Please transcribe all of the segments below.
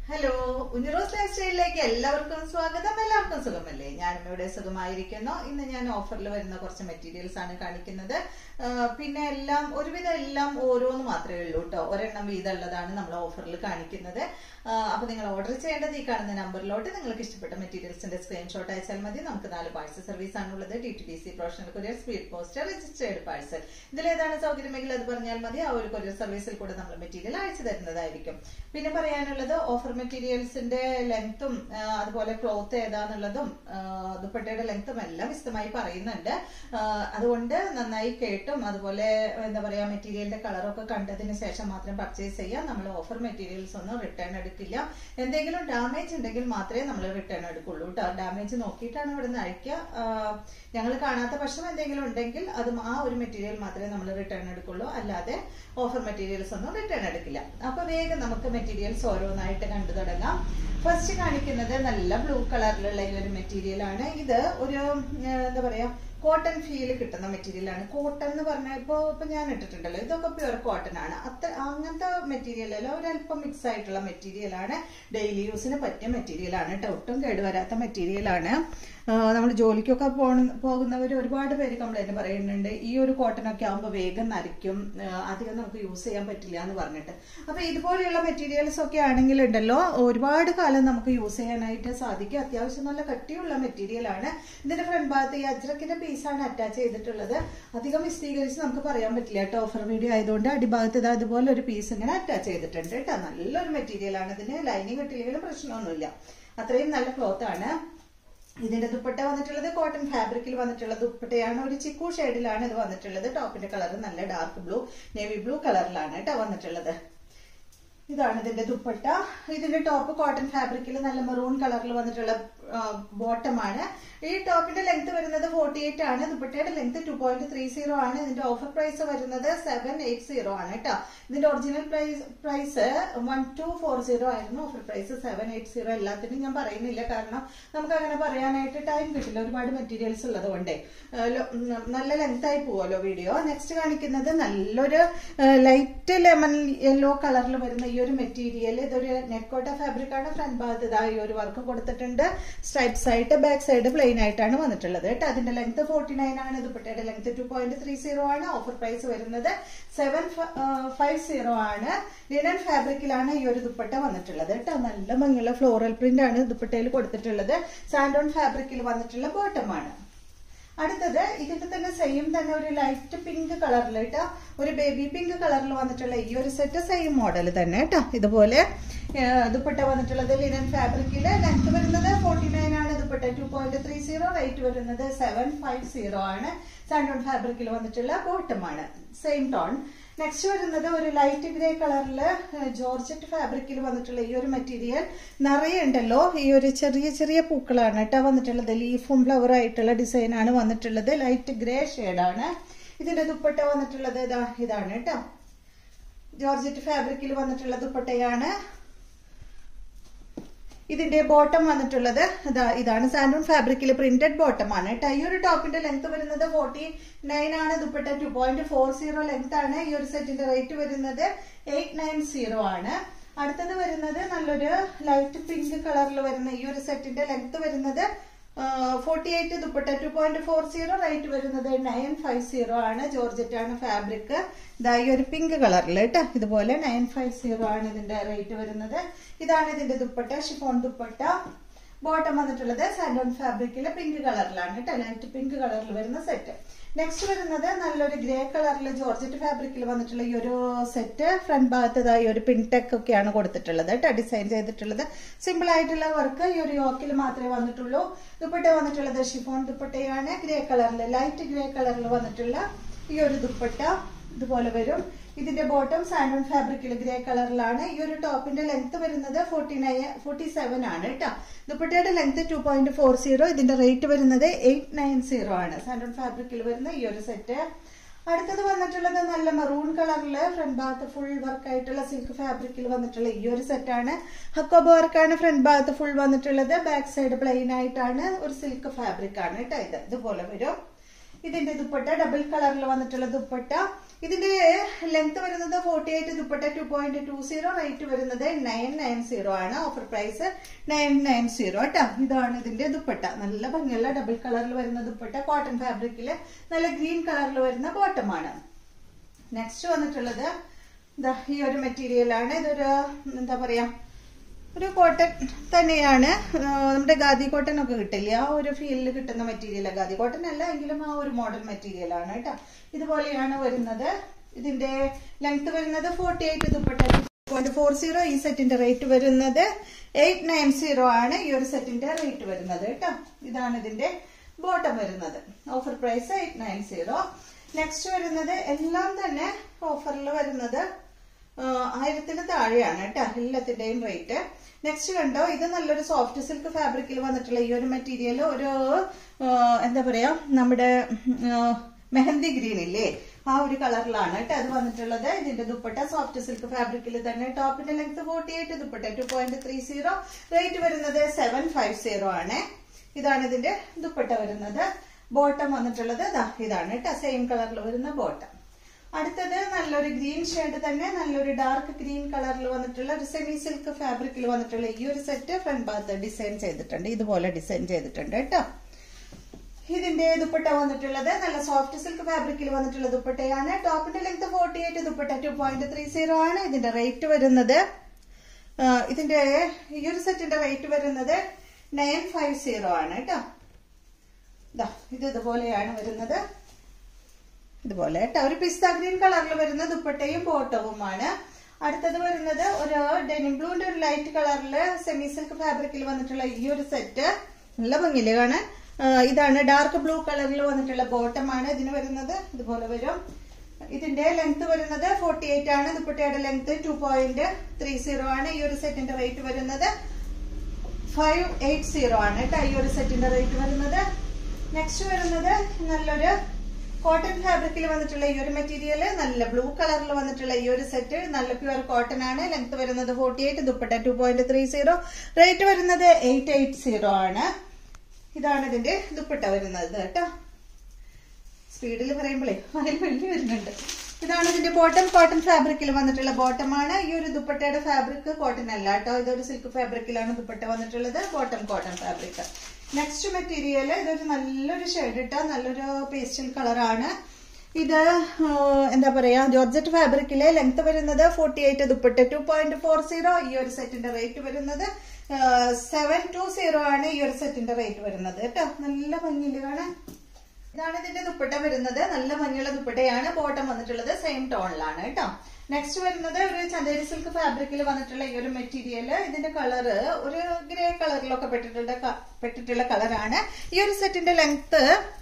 Hello ഉഞ്ഞിറോസ് life സ്റ്റൈലിലേക്ക് എല്ലാവർക്കും സ്വാഗതം എല്ലാവർക്കും സുഖമല്ലേ ഞാനും ഇവിടെ സുഖമായിരിക്കുന്നു ഇന്ന് ഞാൻ ഓഫറിൽ വരുന്ന കുറച്ച് മെറ്റീരിയൽസ് ആണ് കാണിക്കുന്നത് ആ, പിന്നെ എല്ലാം ഒരുവിധം എല്ലാം ഓരോന്ന് മാത്രമേ ഉള്ളൂ കേട്ടോ ഒരെണ്ണം വീതമുള്ളതാണ് നമ്മൾ ഓഫറിൽ കാണിക്കുന്നത് ആ, അപ്പൊ നിങ്ങൾ ഓർഡർ ചെയ്യേണ്ടത് ഈ കാണുന്ന നമ്പറിലോട്ട് നിങ്ങൾക്ക് ഇഷ്ടപ്പെട്ട മെറ്റീരിയൽസിന്റെ സ്ക്രീൻഷോട്ട് അയച്ചാൽ മതി നമുക്ക് നാല് പാഴ്സൽ സർവീസ് ആണുള്ളത് T T D C professional courier speed post registered parcel ഇതിലേതാണ് സൗകര്യമെങ്കിൽ അത് പറഞ്ഞാൽ മതി ആ ഒരു കൊറിയർ സർവീസിൽ കൂടെ നമ്മൾ മെറ്റീരിയൽ അയച്ചു തരുന്നതായിരിക്കും പിന്നെ പറയാനുള്ളത് ഓഫർ മെറ്റീരിയൽസിന്റെ ലെങ്ത്തും അതുപോലെ ക്ലോത്ത് ഏതാന്നുള്ളതും ആ, ദുപ്പട്ടയുടെ ലെങ്ത്തും എല്ലാം വിശദമായി പറയുന്നുണ്ട് ആ, അതുകൊണ്ട് നന്നായി കേട്ടും അതുപോലെ എന്താ പറയാ മെറ്റീരിയലിന്റെ കളറൊക്കെ കണ്ടതിന് ശേഷം മാത്രം പർച്ചേസ് ചെയ്യാം നമ്മൾ ഓഫർ മെറ്റീരിയൽസ് ഒന്നും റിട്ടേൺ എടുക്കില്ല എന്തെങ്കിലും ഡാമേജ് ഉണ്ടെങ്കിൽ മാത്രമേ നമ്മൾ റിട്ടേൺ എടുക്കുള്ളൂ കേട്ടോ ഡാമേജ് നോക്കിയിട്ടാണ് ഇവിടെ നിന്ന് അയക്കുക ഞങ്ങൾ കാണാത്ത പക്ഷം എന്തെങ്കിലും ഉണ്ടെങ്കിൽ അതും ആ ഒരു മെറ്റീരിയൽ മാത്രമേ നമ്മൾ റിട്ടേൺ എടുക്കുള്ളൂ അല്ലാതെ ഓഫർ മെറ്റീരിയൽസ് ഒന്നും റിട്ടേൺ എടുക്കില്ല അപ്പൊ വേഗം നമുക്ക് മെറ്റീരിയൽസ് ഓരോന്നായിട്ട് കണ്ടു തുടങ്ങാം ഫസ്റ്റ് കാണിക്കുന്നത് നല്ല ബ്ലൂ കളറിലുള്ള ഈ ഒരു മെറ്റീരിയൽ ആണ് ഇത് ഒരു ഉം, എന്താ പറയാ കോട്ടൺ ഫീൽ കിട്ടുന്ന മെറ്റീരിയൽ ആണ് കോട്ടൺ എന്ന് പറഞ്ഞാൽ ഇപ്പൊ ഇപ്പൊ ഞാൻ ഇട്ടിട്ടുണ്ടല്ലോ ഇതൊക്കെ പ്യുവർ കോട്ടൺ ആണ് അത്ര അങ്ങനത്തെ മെറ്റീരിയൽ അല്ല ഒരല്പം മിക്സ് ആയിട്ടുള്ള മെറ്റീരിയൽ ആണ് ഡെയിലി യൂസിന് പറ്റിയ മെറ്റീരിയൽ ആണ് ട്ടോ. ഒട്ടും കേടുവരാത്ത മെറ്റീരിയൽ ആണ് നമ്മൾ ജോലിക്കൊക്കെ പോണ പോകുന്നവർ ഒരുപാട് പേര് കംപ്ലൈന്റ് പറയുന്നുണ്ട് ഈ ഒരു കോട്ടൺ ഒക്കെ ആകുമ്പോൾ വേഗം നരയ്ക്കും ആ, അധികം നമുക്ക് യൂസ് ചെയ്യാൻ പറ്റില്ല എന്ന് പറഞ്ഞിട്ട് അപ്പൊ ഇതുപോലെയുള്ള മെറ്റീരിയൽസ് ഒക്കെ ആണെങ്കിൽ ഉണ്ടല്ലോ ഒരുപാട് കാലം നമുക്ക് യൂസ് ചെയ്യാനായിട്ട് സാധിക്കും അത്യാവശ്യം നല്ല കട്ടിയുള്ള മെറ്റീരിയൽ ആണ് ഇതിന്റെ ഫ്രണ്ട് ഭാഗത്ത് ഈ അജ്രക്കിന്റെ പീസാണ് അറ്റാച്ച് ചെയ്തിട്ടുള്ളത് അധികം വിശദീകരിച്ച് നമുക്ക് പറയാൻ പറ്റില്ല കേട്ടോ ഓഫർ വീഡിയോ ആയതുകൊണ്ട് അടിഭാഗത്ത് ഇതാ ഇതുപോലെ ഒരു പീസ് ഇങ്ങനെ അറ്റാച്ച് ചെയ്തിട്ടുണ്ട് കേട്ടോ നല്ലൊരു മെറ്റീരിയൽ ആണ് ഇതിന് ലൈനിങ് കിട്ടില്ലെങ്കിലും പ്രശ്നമൊന്നുമില്ല അത്രയും നല്ല ക്ലോത്ത് ആണ് ഇതിന്റെ ദുപ്പട്ട വന്നിട്ടുള്ളത് കോട്ടൺ ഫാബ്രിക്കിൽ വന്നിട്ടുള്ള ദുപ്പട്ടയാണ് ഒരു ചിക്കു ഷെയ്ഡിലാണ് ഇത് വന്നിട്ടുള്ളത് ടോപ്പിന്റെ കളർ നല്ല ഡാർക്ക് ബ്ലൂ നേവി ബ്ലൂ കളറിലാണ് കേട്ടോ വന്നിട്ടുള്ളത് ഇതാണ് ഇതിന്റെ ദുപ്പട്ട ഇതിന്റെ ടോപ്പ് കോട്ടൺ ഫാബ്രിക്കിൽ നല്ല മെറൂൺ കളറിൽ വന്നിട്ടുള്ള ബോട്ടം ആണ് ഈ ടോപ്പിന്റെ ലെങ്ത് വരുന്നത് ഫോർട്ടി എയ്റ്റ് ആണ് ദുപ്പട്ടയുടെ length two point three zero ആണ് ഇതിന്റെ ഓഫർ പ്രൈസ് വരുന്നത് സെവൻ എയ്റ്റ് സീറോ ആണ് കേട്ടോ ഇതിന്റെ original price price one two four zero ആയിരുന്നു offer price seven eight zero എല്ലാത്തിനും ഞാൻ പറയുന്നില്ല കാരണം നമുക്ക് അങ്ങനെ പറയാനായിട്ട് ടൈം കിട്ടില്ല ഒരുപാട് മെറ്റീരിയൽസ് ഉള്ളത് കൊണ്ടേ ഏഹ് ലോ- ഉം, നല്ല ലെങ്ത് ആയി പോവല്ലോ വീഡിയോ നെക്സ്റ്റ് കാണിക്കുന്നത് നല്ലൊരു ലൈറ്റ് ലെമൺ യെല്ലോ കളറിൽ വരുന്ന ഈ ഒരു മെറ്റീരിയൽ ഇതൊരു നെക്കോട്ട ഫാബ്രിക് ആണ് ഫ്രണ്ട് ഭാഗത്ത് ഇതാ ഈ ഒരു വർക്ക് കൊടുത്തിട്ടുണ്ട് സ്ട്രൈപ്സ് ആയിട്ട് ബാക്ക് സൈഡ് പ്ലെയിൻ ആയിട്ടാണ് വന്നിട്ടുള്ളത് കേട്ടോ അതിന്റെ ലെങ്ത് ഫോർട്ടി നയൻ ആണ് ദുപ്പട്ടയുടെ length two point three zero ആണ് ഓഫർ പ്രൈസ് വരുന്നത് സെവൻ ഫൈവ് സീറോ ആണ് ലിനൻ ഫാബ്രിക്കിലാണ് ഈ ഒരു ദുപ്പട്ട വന്നിട്ടുള്ളത് കേട്ടോ നല്ല ഭംഗിയുള്ള ഫ്ലോറൽ പ്രിന്റ് ആണ് ദുപ്പട്ടയിൽ കൊടുത്തിട്ടുള്ളത് സാൻഡോൺ ഫാബ്രിക്കിൽ വന്നിട്ടുള്ള ബോട്ടം ആണ് അടുത്തത് ഇതിന്റെ തന്നെ സെയിം തന്നെ ഒരു ലൈറ്റ് പിങ്ക് കളറിൽ കേട്ടോ ഒരു ബേബി പിങ്ക് കളറിൽ വന്നിട്ടുള്ള ഈ ഒരു സെറ്റ് സെയിം മോഡൽ തന്നെ കേട്ടോ ഇതുപോലെ ഏഹ്, ദുപ്പട്ട വന്നിട്ടുള്ളത് ലിനൻ ഫാബ്രിക്കില് ലെങ്ത് വരുന്നത് ഫോർട്ടി നയൻ ആണ് dupatta two point three zero rate വരുന്നത് സെവൻ ഫൈവ് സീറോ ആണ് സാൻഡോൺ ഫാബ്രിക്കിൽ വന്നിട്ടുള്ള ബോട്ടം ആണ് സെയിം ടോൺ നെക്സ്റ്റ് വരുന്നത് ഒരു ലൈറ്റ് ഗ്രേ കളറില് ജോർജറ്റ് ഫാബ്രിക്കിൽ വന്നിട്ടുള്ള ഈ ഒരു മെറ്റീരിയൽ നിറയെ ഉണ്ടല്ലോ ഈ ഒരു ചെറിയ ചെറിയ പൂക്കളാണ് കേട്ടോ വന്നിട്ടുള്ളത് ലീഫും ഫ്ലവർ ആയിട്ടുള്ള ഡിസൈൻ ആണ് വന്നിട്ടുള്ളത് ലൈറ്റ് ഗ്രേ ആണ് ഇതിന്റെ ദുപ്പട്ട വന്നിട്ടുള്ളത് ഇതാ ഇതാണ് കേട്ടോ ജോർജറ്റ് ഫാബ്രിക്കിൽ വന്നിട്ടുള്ള ദുപ്പട്ടയാണ് ഇതിന്റെ ബോട്ടം വന്നിട്ടുള്ളത് ഇതാ ഇതാണ് സാൻഡൂൺ ഫാബ്രിക്കിൽ പ്രിന്റഡ് ബോട്ടം ആണ് കേട്ടോ ഈ ഒരു ടോപ്പിന്റെ ലെങ്ത് വരുന്നത് ഫോർട്ടി നയൻ ആണ് dupatta two point four zero length ആണ് ഈ ഒരു സെറ്റിന്റെ റേറ്റ് വരുന്നത് എയ്റ്റ് നയൻ സീറോ ആണ് അടുത്തത് വരുന്നത് നല്ലൊരു ലൈറ്റ് പിങ്ക് കളറിൽ വരുന്ന ഈ ഒരു സെറ്റിന്റെ ലെങ്ത് വരുന്നത് forty eight dupatta two point four zero rate വരുന്നത് നയൻ ഫൈവ് സീറോ ആണ് ജോർജറ്റ് ആണ് ഫാബ്രിക് ഇതാ ഈ ഒരു പിങ്ക് കളറിൽ കേട്ടോ ഇതുപോലെ നയൻ ഫൈവ് സീറോ ആണ് ഇതിന്റെ റേറ്റ് വരുന്നത് ഇതാണ് ഇതിന്റെ ദുപ്പട്ട ഷിഫോൺ ദുപ്പട്ട ബോട്ടം വന്നിട്ടുള്ളത് സാൻഡോൺ ഫാബ്രിക്കിലെ പിങ്ക് കളറിലാണ് കേട്ടോ ലൈറ്റ് പിങ്ക് കളറിൽ വരുന്ന സെറ്റ് നെക്സ്റ്റ് വരുന്നത് നല്ലൊരു ഗ്രേ കളറിൽ ജോർജറ്റ് ഫാബ്രിക്കിൽ വന്നിട്ടുള്ള ഈ ഒരു സെറ്റ് ഫ്രണ്ട് ഭാഗത്ത് ഇതാ ഈ ഒരു പിൻടെക് ഒക്കെയാണ് കൊടുത്തിട്ടുള്ളത് കേട്ടോ ഡിസൈൻ ചെയ്തിട്ടുള്ളത് സിമ്പിൾ ആയിട്ടുള്ള വർക്ക് ഈ ഒരു യോക്കിൽ മാത്രമേ വന്നിട്ടുള്ളൂ ദുപ്പട്ട വന്നിട്ടുള്ളത് ഷിഫോൺ ദുപ്പട്ടയാണ് ഗ്രേ കളറിൽ ലൈറ്റ് ഗ്രേ കളറിൽ വന്നിട്ടുള്ള ഈ ഒരു ദുപ്പട്ട ഇതുപോലെ വരും ഇതിന്റെ ബോട്ടം സാൻഡോൺ ഫാബ്രിക്കിൽ ഗ്രേ കളറിലാണ് ഈ ഒരു ടോപ്പിന്റെ ലെങ്ത് വരുന്നത് ഫോർട്ടി നയൻ ഫോർട്ടി സെവൻ ആണ് കേട്ടോ ദുപ്പട്ടയുടെ length two point four zero ഇതിന്റെ റേറ്റ് വരുന്നത് എയ്റ്റ് നയൻ സീറോ ആണ് സാൻഡോൺ ഫാബ്രിക്കിൽ വരുന്ന ഈ ഒരു സെറ്റ് അടുത്തത് വന്നിട്ടുള്ളത് നല്ല മെറൂൺ കളറില് ഫ്രണ്ട് ഭാഗത്ത് ഫുൾ വർക്ക് ആയിട്ടുള്ള സിൽക്ക് ഫാബ്രിക്കിൽ വന്നിട്ടുള്ള ഈ ഒരു സെറ്റാണ് ഹക്കോബ വർക്കാണ് ഫ്രണ്ട് ഭാഗത്ത് ഫുൾ വന്നിട്ടുള്ളത് ബാക്ക് സൈഡ് പ്ലെയിൻ ആയിട്ടാണ് ഒരു സിൽക്ക് ഫാബ്രിക് ആണ് കേട്ടോ ഇത് ഇതുപോലെ വരും ഇതിന്റെ ദുപ്പട്ട ഡബിൾ കളറിൽ വന്നിട്ടുള്ള ദുപ്പട്ട ഇതിന്റെ ലെങ്ത് വരുന്നത് forty eight dupatta two point two zero rate വരുന്നത് നയൻ നയൻ സീറോ ആണ് offer price nine nine zero കേട്ടോ ഇതാണ് ഇതിന്റെ ദുപ്പട്ട നല്ല ഭംഗിയുള്ള ഡബിൾ കളറിൽ വരുന്ന ദുപ്പട്ട കോട്ടൺ ഫാബ്രിക്കില് നല്ല ഗ്രീൻ കളറിൽ വരുന്ന ബോട്ടമാണ് നെക്സ്റ്റ് വന്നിട്ടുള്ളത് ദാ ഈ ഒരു മെറ്റീരിയൽ ആണ് ഇതൊരു എന്താ പറയാ ഒരു കോട്ടൺ തന്നെയാണ് ആ, നമ്മുടെ ഗാദി കോട്ടൺ ഒക്കെ കിട്ടില്ലേ ആ ഒരു ഫീലിൽ കിട്ടുന്ന മെറ്റീരിയൽ ഗാദി കോട്ടൺ അല്ല എങ്കിലും ആ ഒരു മോഡൽ മെറ്റീരിയൽ ആണ് കേട്ടോ ഇതുപോലെയാണ് വരുന്നത് ഇതിന്റെ ലെങ്ത് വരുന്നത് forty eight dupatta point four zero ഈ സെറ്റിന്റെ റേറ്റ് വരുന്നത് എയ്റ്റ് നയൻ സീറോ ആണ് ഈ ഒരു സെറ്റിന്റെ റേറ്റ് വരുന്നത് കേട്ടോ ഇതാണ് ഇതിന്റെ ബോട്ടം വരുന്നത് offer price eight nine zero next വരുന്നത് എല്ലാം തന്നെ ഓഫറിൽ വരുന്നത് ആയിരത്തിന് താഴെയാണ് കേട്ടോ എല്ലാത്തിന്റെയും റേറ്റ് നെക്സ്റ്റ് കണ്ടോ ഇത് നല്ലൊരു സോഫ്റ്റ് സിൽക്ക് ഫാബ്രിക്കിൽ വന്നിട്ടുള്ള ഈ ഒരു മെറ്റീരിയൽ ഒരു ആ, എന്താ പറയാ നമ്മുടെ ആ, മെഹന്തി ഗ്രീൻ ഇല്ലേ ആ ഒരു കളറിലാണ് കേട്ടോ അത് വന്നിട്ടുള്ളത് ഇതിന്റെ ദുപ്പട്ട സോഫ്റ്റ് സിൽക്ക് ഫാബ്രിക്കിൽ തന്നെ ടോപ്പിന്റെ length forty eight dupatta two point three zero rate വരുന്നത് സെവൻ ഫൈവ് സീറോ ആണ് ഇതാണ് ഇതിന്റെ ദുപ്പട്ട വരുന്നത് ബോട്ടം വന്നിട്ടുള്ളത് ദാ ഇതാണ് കേട്ടോ സെയിം കളറിൽ വരുന്ന ബോട്ടം അടുത്തത് നല്ലൊരു ഗ്രീൻ ഷെയ്ഡ് തന്നെ നല്ലൊരു ഡാർക്ക് ഗ്രീൻ കളറിൽ വന്നിട്ടുള്ള ഒരു സെമി സിൽക്ക് ഫാബ്രിക്കിൽ വന്നിട്ടുള്ള ഈ ഒരു സെറ്റ് ഫ്രണ്ട് ഭാഗത്ത് ഡിസൈൻ ചെയ്തിട്ടുണ്ട് ഇതുപോലെ ഡിസൈൻ ചെയ്തിട്ടുണ്ട് കേട്ടോ ഇതിന്റെ ദുപ്പട്ട വന്നിട്ടുള്ളത് നല്ല സോഫ്റ്റ് സിൽക്ക് ഫാബ്രിക്കിൽ വന്നിട്ടുള്ള ദുപ്പട്ടയാണ് ടോപ്പിന്റെ length forty eight dupatta two point three zero ആണ് ഇതിന്റെ റേറ്റ് വരുന്നത് ആ, ഇതിന്റെ ഈ ഒരു സെറ്റിന്റെ റേറ്റ് വരുന്നത് നയൻ ഫൈവ് സീറോ ആണ് കേട്ടോ ദാ ഇത് ഇതുപോലെയാണ് വരുന്നത് ഇതുപോലെ കേട്ടോ ഒരു പിസ്ത ഗ്രീൻ കളറിൽ വരുന്ന ദുപ്പട്ടയും ബോട്ടവുമാണ് അടുത്തത് വരുന്നത് ഒരു ഡെനിം ബ്ലൂന്റെ ഒരു ലൈറ്റ് കളറില് സെമി സിൽക്ക് ഫാബ്രിക്കിൽ വന്നിട്ടുള്ള ഈ ഒരു സെറ്റ് നല്ല ഭംഗിയില് കാണാൻ ആ, ഇതാണ് ഡാർക്ക് ബ്ലൂ കളറിൽ വന്നിട്ടുള്ള ബോട്ടമാണ് ഇതിന് വരുന്നത് ഇതുപോലെ വരും ഇതിന്റെ ലെങ്ത് വരുന്നത് ഫോർട്ടി എയ്റ്റ് ആണ് ദുപ്പട്ടയുടെ length two point three zero ആണ് ഈ ഒരു സെറ്റിന്റെ റേറ്റ് വരുന്നത് ഫൈവ് എയ്റ്റ് സീറോ ആണ് കേട്ടോ ഈ ഒരു സെറ്റിന്റെ റേറ്റ് വരുന്നത് നെക്സ്റ്റ് വരുന്നത് നല്ലൊരു കോട്ടൺ ഫാബ്രിക്കിൽ വന്നിട്ടുള്ള ഈ ഒരു മെറ്റീരിയൽ നല്ല ബ്ലൂ കളറിൽ വന്നിട്ടുള്ള ഈ ഒരു സെറ്റ് നല്ല പ്യുവർ കോട്ടൺ ആണ് ലെങ്ത് വരുന്നത് forty eight dupatta two point three zero rate വരുന്നത് എയ്റ്റ് എയ്റ്റ് സീറോ ആണ് ഇതാണ് ഇതിന്റെ ദുപ്പട്ട വരുന്നത് കേട്ടോ സ്പീഡിൽ പറയുമ്പോഴേ അതിൽ വലിയ വരുന്നുണ്ട് ഇതാണ് ഇതിന്റെ ബോട്ടം കോട്ടൺ ഫാബ്രിക്കിൽ വന്നിട്ടുള്ള ബോട്ടമാണ് ഈ ഒരു ദുപ്പട്ടയുടെ ഫാബ്രിക് കോട്ടൺ അല്ല കേട്ടോ ഇതൊരു സിൽക്ക് ഫാബ്രിക്കിലാണ് ദുപ്പട്ട വന്നിട്ടുള്ളത് bottom cotton fabric next material ഇതൊരു നല്ലൊരു ഷെയ്ഡ് ഇട്ട നല്ലൊരു പേസ്റ്റൽ കളറാണ് ഇത് ആ, എന്താ പറയാ ജോർജറ്റ് ഫാബ്രിക്കിലെ ലെങ്ത് വരുന്നത് forty eight dupatta two point four zero ഈ ഒരു സെറ്റിന്റെ റേറ്റ് വരുന്നത് സെവൻ ടു സീറോ ആണ് ഈ ഒരു സെറ്റിന്റെ റേറ്റ് വരുന്നത് കേട്ടോ നല്ല ഭംഗിയിൽ കാണാൻ ഇതാണ് ഇതിന്റെ ദുപ്പട്ട വരുന്നത് നല്ല ഭംഗിയുള്ള ദുപ്പട്ടയാണ് ബോട്ടം വന്നിട്ടുള്ളത് സെയിം ടോണിലാണ് കേട്ടോ നെക്സ്റ്റ് വരുന്നത് ഒരു ചന്ദേരി സിൽക്ക് ഫാബ്രിക്കിൽ വന്നിട്ടുള്ള ഈ ഒരു മെറ്റീരിയൽ ഇതിന്റെ കളറ് ഒരു ഗ്രേ കളറിലൊക്കെ പെട്ടിട്ടുള്ള ക- പെട്ടിട്ടുള്ള കളറാണ് ഈ ഒരു സെറ്റിന്റെ ലെങ്ത്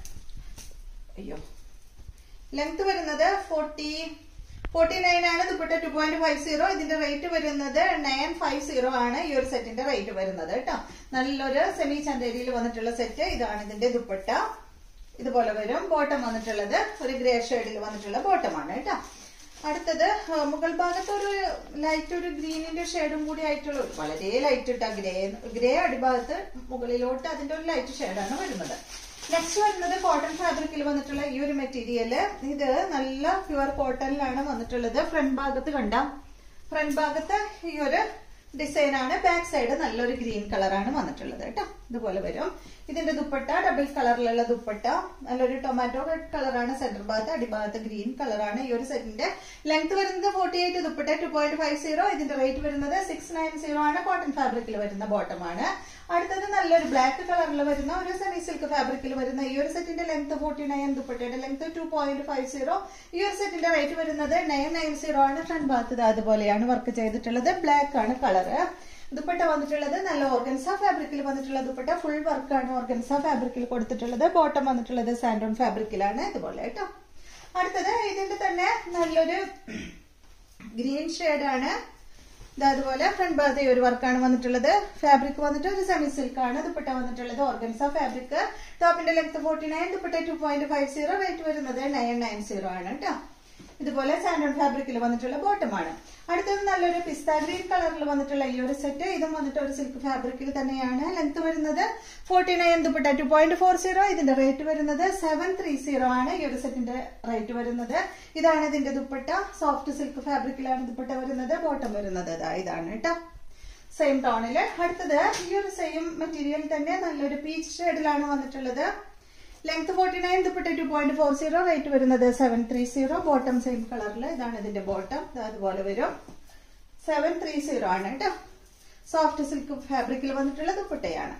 അയ്യോ ലെങ്ത് വരുന്നത് ഫോർട്ടി ഫോർട്ടി നയൻ ആണ് dupatta two point five zero ഇതിന്റെ റേറ്റ് വരുന്നത് നയൻ ഫൈവ് സീറോ ആണ് ഈ ഒരു സെറ്റിന്റെ റേറ്റ് വരുന്നത് കേട്ടോ നല്ലൊരു സെമി ചന്തേരിയിൽ വന്നിട്ടുള്ള സെറ്റ് ഇതാണ് ഇതിന്റെ ദുപ്പട്ട ഇതുപോലെ വരും ബോട്ടം വന്നിട്ടുള്ളത് ഒരു ഗ്രേ ഷെയ്ഡിൽ വന്നിട്ടുള്ള ബോട്ടമാണ് കേട്ടോ അടുത്തത് ആ, മുകൾ ഭാഗത്ത് ഒരു ലൈറ്റ് ഒരു ഗ്രീനിന്റെ ഷെയ്ഡും കൂടി ആയിട്ടുള്ള ഒരു വളരെ ലൈറ്റ് ഇട്ട ഗ്രേ ഗ്രേ അടിഭാഗത്ത് മുകളിലോട്ട് അതിന്റെ ഒരു ലൈറ്റ് ഷെയ്ഡാണ് വരുന്നത് നെക്സ്റ്റ് വരുന്നത് കോട്ടൺ ഫാബ്രിക്കിൽ വന്നിട്ടുള്ള ഈ ഒരു മെറ്റീരിയൽ ഇത് നല്ല പ്യുവർ കോട്ടണിലാണ് വന്നിട്ടുള്ളത് ഫ്രണ്ട് ഭാഗത്ത് കണ്ട ഫ്രണ്ട് ഭാഗത്ത് ഈ ഒരു ഡിസൈൻ ആണ് ബാക്ക് സൈഡ് നല്ലൊരു ഗ്രീൻ കളറാണ് വന്നിട്ടുള്ളത് കേട്ടോ ഇതുപോലെ വരും ഇതിന്റെ ദുപ്പട്ട ഡബിൾ കളറിലുള്ള ദുപ്പട്ട നല്ലൊരു ടൊമാറ്റോ റെഡ് കളറാണ് സെന്റർ ഭാഗത്ത് അടിഭാഗത്ത് ഗ്രീൻ കളറാണ് ഈ ഒരു സെറ്റിന്റെ ലെങ്ത് വരുന്നത് forty eight dupatta two point five zero ഇതിന്റെ റേറ്റ് വരുന്നത് സിക്സ് നയൻ സീറോ ആണ് കോട്ടൺ ഫാബ്രിക്കിൽ വരുന്ന ബോട്ടമാണ് അടുത്തത് നല്ലൊരു ബ്ലാക്ക് കളറിൽ വരുന്ന ഒരു സെമി സിൽക്ക് ഫാബ്രിക്കിൽ വരുന്ന ഈ ഒരു സെറ്റിന്റെ ലെങ്ത് ഫോർട്ടി നയൻ ദുപ്പട്ടയുടെ length two point five zero ഈ ഒരു സെറ്റിന്റെ റേറ്റ് വരുന്നത് നയൻ നയൻ സീറോ ആണ് ഫ്രണ്ട് ഭാഗത്ത് ഇത് അതുപോലെയാണ് വർക്ക് ചെയ്തിട്ടുള്ളത് ബ്ലാക്ക് ആണ് കളറ് ദുപ്പട്ട വന്നിട്ടുള്ളത് നല്ല ഓർഗൻസ ഫാബ്രിക്കിൽ വന്നിട്ടുള്ള ദുപ്പട്ട ഫുൾ വർക്കാണ് ഓർഗൻസ ഫാബ്രിക്കിൽ കൊടുത്തിട്ടുള്ളത് ബോട്ടം വന്നിട്ടുള്ളത് സാൻഡോൺ ഫാബ്രിക്കിലാണ് ഇതുപോലെ കേട്ടോ അടുത്തത് ഇതിന്റെ തന്നെ നല്ലൊരു ഗ്രീൻ ആണ് ഇത് അതുപോലെ ഫ്രണ്ട് ഭാഗത്ത് ഈ ഒരു വർക്കാണ് വന്നിട്ടുള്ളത് ഫാബ്രിക് വന്നിട്ട് ഒരു സെമി സിൽക്ക് ആണ് ദുപ്പട്ട വന്നിട്ടുള്ളത് ഓർഗൻസ ഫാബ്രിക് ടോപ്പിന്റെ length forty nine dupatta two point five zero rate വരുന്നത് നയൻ നയൻ സീറോ ആണ് കേട്ടോ ഇതുപോലെ സാൻഡോൺ ഫാബ്രിക്കിൽ വന്നിട്ടുള്ള ബോട്ടമാണ് അടുത്തത് നല്ലൊരു പിസ്ത ഗ്രീൻ കളറിൽ വന്നിട്ടുള്ള ഈ ഒരു സെറ്റ് ഇതും വന്നിട്ട് ഒരു സിൽക്ക് ഫാബ്രിക്കിൽ തന്നെയാണ് ലെങ്ത് വരുന്നത് forty nine dupatta two point four zero ഇതിന്റെ റേറ്റ് വരുന്നത് സെവൻ ത്രീ സീറോ ആണ് ഈ ഒരു സെറ്റിന്റെ റേറ്റ് വരുന്നത് ഇതാണ് ഇതിന്റെ ദുപ്പട്ട സോഫ്റ്റ് സിൽക്ക് ഫാബ്രിക്കിലാണ് ദുപ്പട്ട വരുന്നത് ബോട്ടം വരുന്നത് ഇതാ ഇതാണ് കേട്ടോ സെയിം ടോണില് അടുത്തത് ഈ ഒരു സെയിം മെറ്റീരിയൽ തന്നെ നല്ലൊരു പീച്ച് ഷെയ്ഡിലാണ് വന്നിട്ടുള്ളത് length forty nine dupatta two point four zero rate വരുന്നത് seven three zero bottom same കളറിൽ ഇതാണ് ഇതിന്റെ ബോട്ടം അതുപോലെ വരും സെവൻ ത്രീ സീറോ ആണ് കേട്ടോ സോഫ്റ്റ് സിൽക്ക് ഫാബ്രിക്കിൽ വന്നിട്ടുള്ള ദുപ്പട്ടയാണ്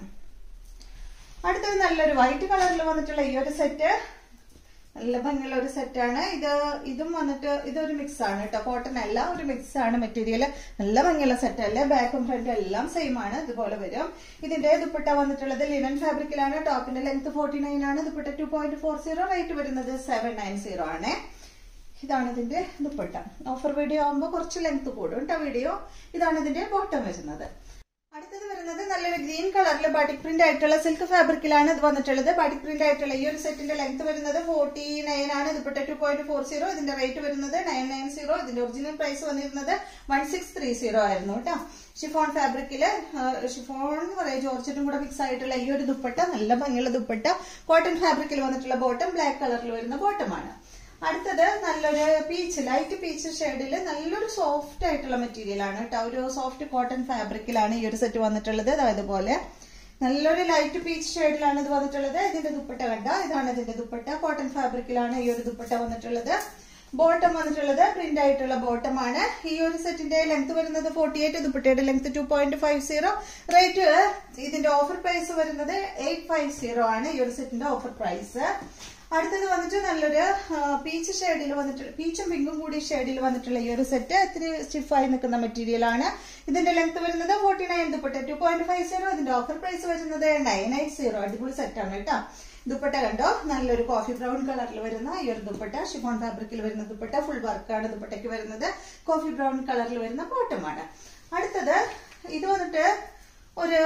അടുത്തത് നല്ലൊരു വൈറ്റ് കളറിൽ വന്നിട്ടുള്ള ഈ ഒരു സെറ്റ് നല്ല ഭംഗിയുള്ള ഒരു സെറ്റാണ് ഇത് ഇതും വന്നിട്ട് ഇതൊരു മിക്സ് ആണ് കേട്ടോ കോട്ടൺ അല്ല ഒരു മിക്സ് ആണ് മെറ്റീരിയൽ നല്ല ഭംഗിയുള്ള സെറ്റ് അല്ലേ ബാക്കും ഫ്രണ്ടും എല്ലാം സെയിം ആണ് ഇതുപോലെ വരും ഇതിന്റെ ദുപ്പട്ട വന്നിട്ടുള്ളത് ലിനൻ ഫാബ്രിക്കിലാണ് ടോപ്പിന്റെ ലെങ്ത് ഫോർട്ടി നയൻ ആണ് dupatta two point four zero rate വരുന്നത് സെവൻ നയൻ സീറോ ആണ് ഇതാണ് ഇതിന്റെ ദുപ്പട്ട ഓഫർ വീഡിയോ ആകുമ്പോൾ കുറച്ച് ലെങ്ത് കൂടും കേട്ടോ വീഡിയോ ഇതാണ് ഇതിന്റെ ബോട്ടം വരുന്നത് അടുത്തത് വരുന്നത് നല്ലൊരു ഗ്രീൻ കളറിൽ ബാട്ടിക് പ്രിന്റ് ആയിട്ടുള്ള സിൽക്ക് ഫാബ്രിക്കിലാണ് ഇത് വന്നിട്ടുള്ളത് ബാട്ടിക് പ്രിന്റ് ആയിട്ടുള്ള ഈ ഒരു സെറ്റിന്റെ ലെങ്ത് വരുന്നത് ഫോർട്ടി നയൻ ആണ് dupatta two point four zero ഇതിന്റെ റേറ്റ് വരുന്നത് നയൻ നയൻ സീറോ ഇതിന്റെ ഒറിജിനൽ പ്രൈസ് വന്നിരുന്നത് വൺ സിക്സ് ത്രീ സീറോ ആയിരുന്നു കേട്ടോ ഷിഫോൺ ഫാബ്രിക്കില് ഷിഫോൺ എന്ന് പറയാം ജോർജറ്റും കൂടെ മിക്സ് ആയിട്ടുള്ള ഈ ഒരു ദുപ്പട്ട നല്ല ഭംഗിയുള്ള ദുപ്പട്ട കോട്ടൺ ഫാബ്രിക്കിൽ വന്നിട്ടുള്ള ബോട്ടം ബ്ലാക്ക് കളറിൽ വരുന്ന ബോട്ടമാണ് അടുത്തത് നല്ലൊരു പീച്ച് ലൈറ്റ് പീച്ച് ഷെയ്ഡിൽ നല്ലൊരു സോഫ്റ്റ് ആയിട്ടുള്ള മെറ്റീരിയൽ ആണ് കേട്ടോ ഒരു സോഫ്റ്റ് കോട്ടൺ ഫാബ്രിക്കിലാണ് ഈ ഒരു സെറ്റ് വന്നിട്ടുള്ളത് അതുപോലെ നല്ലൊരു ലൈറ്റ് പീച്ച് ഷെയ്ഡിലാണ് ഇത് വന്നിട്ടുള്ളത് ഇതിന്റെ ദുപ്പട്ട കണ്ട ഇതാണ് ഇതിന്റെ ദുപ്പട്ട കോട്ടൺ ഫാബ്രിക്കിലാണ് ഈ ഒരു ദുപ്പട്ട വന്നിട്ടുള്ളത് ബോട്ടം വന്നിട്ടുള്ളത് പ്രിന്റ് ആയിട്ടുള്ള ബോട്ടം ആണ് ഈ ഒരു സെറ്റിന്റെ ലെങ്ത് വരുന്നത് ഫോർട്ടി എയ്റ്റ് ദുപ്പട്ടയുടെ length two point five zero rate ഇതിന്റെ ഓഫർ പ്രൈസ് വരുന്നത് എയ്റ്റ് ഫൈവ് സീറോ ആണ് ഈ ഒരു സെറ്റിന്റെ ഓഫർ പ്രൈസ് അടുത്തത് വന്നിട്ട് നല്ലൊരു പീച്ച് ഷെയ്ഡിൽ വന്നിട്ട് പീച്ചും പിങ്കും കൂടി ഷെയ്ഡിൽ വന്നിട്ടുള്ള ഈ ഒരു സെറ്റ് ഇത്തിരി സ്റ്റിഫായി നിൽക്കുന്ന മെറ്റീരിയൽ ആണ് ഇതിന്റെ ലെങ്ത് വരുന്നത് forty nine dupatta two point five zero ഇതിന്റെ ഓഫർ പ്രൈസ് വരുന്നത് നയൻ എയ്റ്റ് സീറോ അടിപൊളി സെറ്റ് ആണ് കേട്ടോ ദുപ്പട്ട കണ്ടോ നല്ലൊരു കോഫി ബ്രൗൺ കളറിൽ വരുന്ന ഈ ഒരു ദുപ്പട്ട ഷിഫോൺ ഫാബ്രിക്കിൽ വരുന്ന ദുപ്പട്ട ഫുൾ വർക്കാണ് ദുപ്പട്ടയ്ക്ക് വരുന്നത് കോഫി ബ്രൗൺ കളറിൽ വരുന്ന ബോട്ടമാണ് അടുത്തത് ഇത് വന്നിട്ട് ഒരു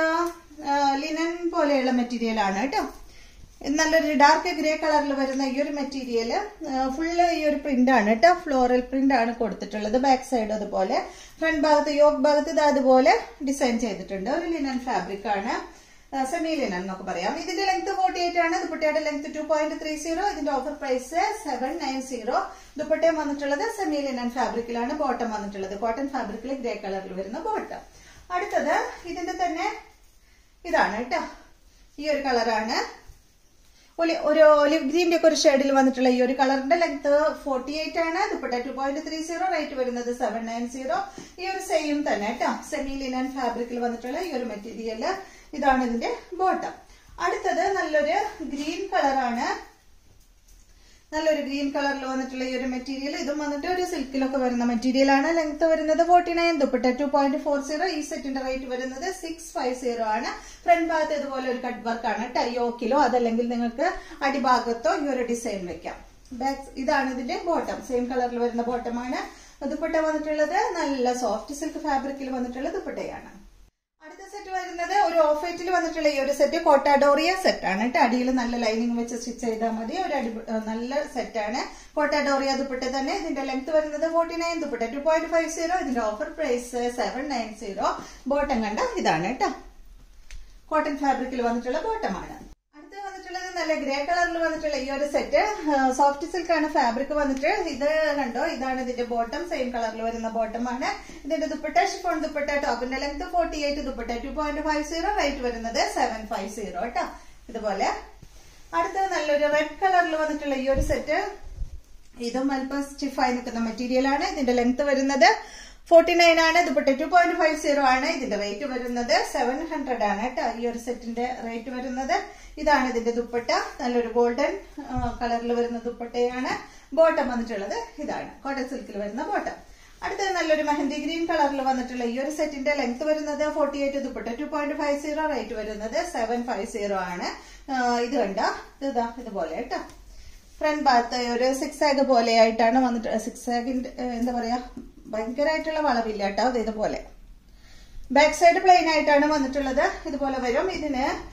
ലിനൻ പോലെയുള്ള മെറ്റീരിയൽ ആണ് കേട്ടോ നല്ലൊരു ഡാർക്ക് ഗ്രേ കളറിൽ വരുന്ന ഈ ഒരു മെറ്റീരിയൽ ഫുള്ള് ഈ ഒരു പ്രിന്റ് ആണ് കേട്ടോ ഫ്ലോറൽ പ്രിന്റ് ആണ് കൊടുത്തിട്ടുള്ളത് ബാക്ക് സൈഡ് അതുപോലെ ഫ്രണ്ട് ഭാഗത്ത് യോഗ് ഭാഗത്ത് ഇത് അതുപോലെ ഡിസൈൻ ചെയ്തിട്ടുണ്ട് ഒരു ലിനൻ ഫാബ്രിക് ആണ് സെമി ലിനൻ എന്നൊക്കെ പറയാം ഇതിന്റെ ലെങ്ത് ഫോർട്ടി എയ്റ്റ് ആണ് ദുപ്പട്ടയുടെ length two point three zero ഇതിന്റെ offer price seven nine zero ദുപ്പട്ടയും വന്നിട്ടുള്ളത് സെമി ലിനൻ ഫാബ്രിക്കിലാണ് ബോട്ടം വന്നിട്ടുള്ളത് കോട്ടൺ ഫാബ്രിക്കിൽ ഗ്രേ കളറിൽ വരുന്ന ബോട്ടം അടുത്തത് ഇതിന്റെ തന്നെ ഇതാണ് കേട്ടോ ഈ ഒരു കളറാണ് ഒലി- ഒരു ഒലിവ് ഗ്രീന്റെ ഒക്കെ ഒരു ഷെയ്ഡിൽ വന്നിട്ടുള്ള ഈ ഒരു കളറിന്റെ ലെങ്ത് ഫോർട്ടി എയ്റ്റ് ആണ് dupatta two point three zero rate വരുന്നത് സെവൻ നയൻ സീറോ ഈ ഒരു സെയിം തന്നെ കേട്ടോ സെമി ലിനൻ ഫാബ്രിക്കിൽ വന്നിട്ടുള്ള ഈ ഒരു മെറ്റീരിയൽ ഇതാണ് ഇതിന്റെ ബോട്ടം അടുത്തത് നല്ലൊരു ഗ്രീൻ കളറാണ് നല്ലൊരു ഗ്രീൻ കളറിൽ വന്നിട്ടുള്ള ഈ ഒരു മെറ്റീരിയൽ ഇതും വന്നിട്ട് ഒരു സിൽക്കിലൊക്കെ വരുന്ന മെറ്റീരിയൽ ആണ് ലെങ്ത് വരുന്നത് forty nine dupatta two point four zero ഈ സെറ്റിന്റെ റേറ്റ് വരുന്നത് സിക്സ് ഫൈവ് സീറോ ആണ് ഫ്രണ്ട് ഭാഗത്ത് ഇതുപോലെ ഒരു കട്ട് വർക്ക് ആണ് ടയോക്കിലോ അതല്ലെങ്കിൽ നിങ്ങൾക്ക് അടിഭാഗത്തോ ഈ ഒരു ഡിസൈൻ വെക്കാം ബാക്ക് ഇതാണ് ഇതിന്റെ ബോട്ടം സെയിം കളറിൽ വരുന്ന ബോട്ടമാണ് ദുപ്പട്ട വന്നിട്ടുള്ളത് നല്ല സോഫ്റ്റ് സിൽക്ക് ഫാബ്രിക്കിൽ വന്നിട്ടുള്ള ദുപ്പട്ടയാണ് അടുത്ത സെറ്റ് വരുന്നത് ഒരു ഓഫ് വൈറ്റിൽ വന്നിട്ടുള്ള ഈ ഒരു സെറ്റ് കോട്ടാഡോറിയ സെറ്റ് ആണ് കേട്ടോ അടിയിൽ നല്ല ലൈനിങ് വെച്ച് സ്റ്റിച്ച് ചെയ്താൽ മതി ഒരു അടി നല്ല സെറ്റ് ആണ് കോട്ടാഡോറിയ ദുപ്പട്ട തന്നെ ഇതിന്റെ ലെങ്ത് വരുന്നത് forty nine dupatta two point five zero ഇതിന്റെ offer price seven nine zero bottom കണ്ട ഇതാണ് കേട്ടോ കോട്ടൺ ഫാബ്രിക്കിൽ വന്നിട്ടുള്ള ബോട്ടമാണ് അടുത്ത് വന്നിട്ടുള്ളത് നല്ല ഗ്രേ കളറിൽ വന്നിട്ടുള്ള ഈ ഒരു സെറ്റ് സോഫ്റ്റ് സിൽക്ക് ആണ് ഫാബ്രിക് വന്നിട്ട് ഇത് കണ്ടോ ഇതാണ് ഇതിന്റെ ബോട്ടം സെയിം കളറിൽ വരുന്ന ബോട്ടമാണ് ഇതിന്റെ ദുപ്പട്ട ഷിഫോൺ ദുപ്പട്ട ടോപ്പിന്റെ length forty eight dupatta two point five zero rate വരുന്നത് സെവൻ ഫൈവ് സീറോ കേട്ടോ ഇതുപോലെ അടുത്തത് നല്ലൊരു റെഡ് കളറിൽ വന്നിട്ടുള്ള ഈ ഒരു സെറ്റ് ഇതും അല്പം സ്റ്റിഫായി നിൽക്കുന്ന മെറ്റീരിയൽ ആണ് ഇതിന്റെ ലെങ്ത് വരുന്നത് ഫോർട്ടി നയൻ ആണ് dupatta two point five zero ആണ് ഇതിന്റെ റേറ്റ് വരുന്നത് സെവൻ ഹൺഡ്രഡ് ആണ് കേട്ടോ ഈ ഒരു സെറ്റിന്റെ റേറ്റ് വരുന്നത് ഇതാണ് ഇതിന്റെ ദുപ്പട്ട നല്ലൊരു ഗോൾഡൻ കളറിൽ വരുന്ന ദുപ്പട്ടയാണ് ബോട്ടം വന്നിട്ടുള്ളത് ഇതാണ് കോട്ടൺ സിൽക്കിൽ വരുന്ന ബോട്ടം അടുത്തത് നല്ലൊരു മെഹന്തി ഗ്രീൻ കളറിൽ വന്നിട്ടുള്ള ഈ ഒരു സെറ്റിന്റെ ലെങ്ത് വരുന്നത് forty eight dupatta two point five zero rate വരുന്നത് സെവൻ ഫൈവ് സീറോ ആണ് ആ, ഇത് കണ്ട ഇതാ ഇതുപോലെ കേട്ടോ ഫ്രണ്ട് ഭാഗത്ത് ഒരു സിക്സ് ആഗ് പോലെയായിട്ടാണ് വന്നിട്ട് സിക്സ് ആഗിന്റെ എന്താ പറയാ ഭയങ്കരമായിട്ടുള്ള വളവില്ല കേട്ടോ അത് ഇതുപോലെ ബാക്ക് സൈഡ് പ്ലെയിൻ ആയിട്ടാണ് വന്നിട്ടുള്ളത് ഇതുപോലെ വരും ഇതിന്